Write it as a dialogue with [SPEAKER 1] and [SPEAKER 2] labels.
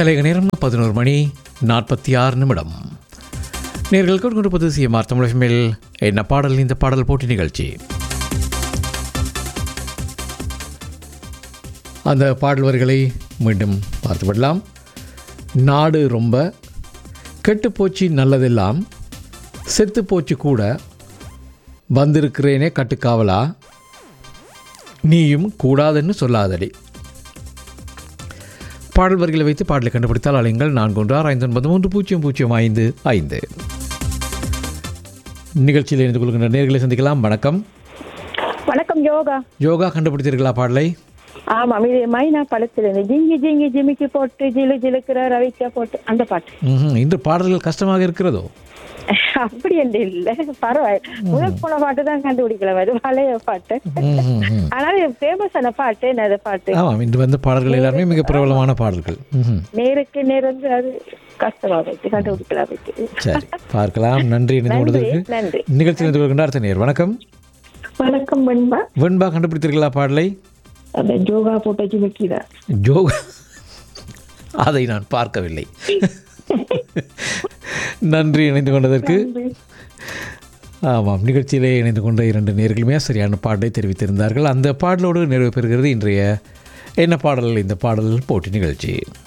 [SPEAKER 1] கலைக நேரம் பதினோரு மணி நாற்பத்தி ஆறு நிமிடம் நேர்கள் கொண்டிருப்பது சிஎம்ஆர் தமிழகமில் என்ன பாடல் இந்த பாடல் போட்டி நிகழ்ச்சி அந்த பாடல் வரிகளை மீண்டும் பார்த்துவிடலாம் நாடு ரொம்ப கெட்டுப்போச்சு நல்லதெல்லாம் செத்து போச்சு கூட வந்திருக்கிறேனே கட்டுக்காவலா நீயும் கூடாதுன்னு சொல்லாதடி பாடல் வரிகளை வைத்து பாடலை கண்டுபிடித்தால் அலைங்கள் நான்கு ஒன்று ஆறு ஐந்து ஒன்பது மூன்று பூஜ்ஜியம் பூஜ்ஜியம் ஐந்து ஐந்து நிகழ்ச்சியில் இணைந்து கொள்கின்ற நேர்களை சந்திக்கலாம் வணக்கம்
[SPEAKER 2] வணக்கம் யோகா
[SPEAKER 1] யோகா கண்டுபிடித்தீர்களா பாடலை
[SPEAKER 2] ஆமாம் இது மைனா படத்துல இருந்து ஜிங்கி ஜிங்கி ஜிமிக்கி போட்டு ஜிலு ஜிலுக்கிற ரவிக்கா போட்டு அந்த பாட்டு
[SPEAKER 1] ம்ஹும். இன்று பாடல்கள் கஷ்டமாக இருக்கிறதோ
[SPEAKER 2] அப்படி என்று இல்ல பரவாயில்ல முதல் போன பாட்டு தான் கண்டுபிடிக்கல அது பழைய பாட்டு
[SPEAKER 1] ம்ஹும், ம்.
[SPEAKER 2] ஆனால் ஃபேமஸான பாட்டு என்னது பாட்டு
[SPEAKER 1] ஆமாம் இன்று வந்த பாடல்கள் எல்லாருமே மிக பிரபலமான பாடல்கள் ம்ஹும்.
[SPEAKER 2] நேருக்கு நேர் வந்து அது கஷ்டமா போயிட்டு கண்டுபிடிக்கலாம் போயிட்டு
[SPEAKER 1] சரி பார்க்கலாம் நன்றி இணைந்து
[SPEAKER 2] நன்றி
[SPEAKER 1] கொண்டதற்கு
[SPEAKER 2] நன்றி
[SPEAKER 1] நிகழ்ச்சியில் இணைந்து கொள்கின்ற அடுத்த நேர் வணக்கம்
[SPEAKER 2] வணக்கம் பண்பா
[SPEAKER 1] வெண்பா கண்டுபிடித்தீர்களா பாடலை
[SPEAKER 2] அந்த யோகா போட்ட ஜிமிக்கி தான்
[SPEAKER 1] ஜோகா அதை நான் பார்க்கவில்லை நன்றி இணைந்து கொண்டதற்கு ஆமாம் நிகழ்ச்சியிலே இணைந்து கொண்ட இரண்டு நேர்களுமே சரியான பாடலை தெரிவித்திருந்தார்கள் அந்த பாடலோடு நிறைவு பெறுகிறது இன்றைய என்ன பாடல் இந்த பாடல் போட்டி நிகழ்ச்சி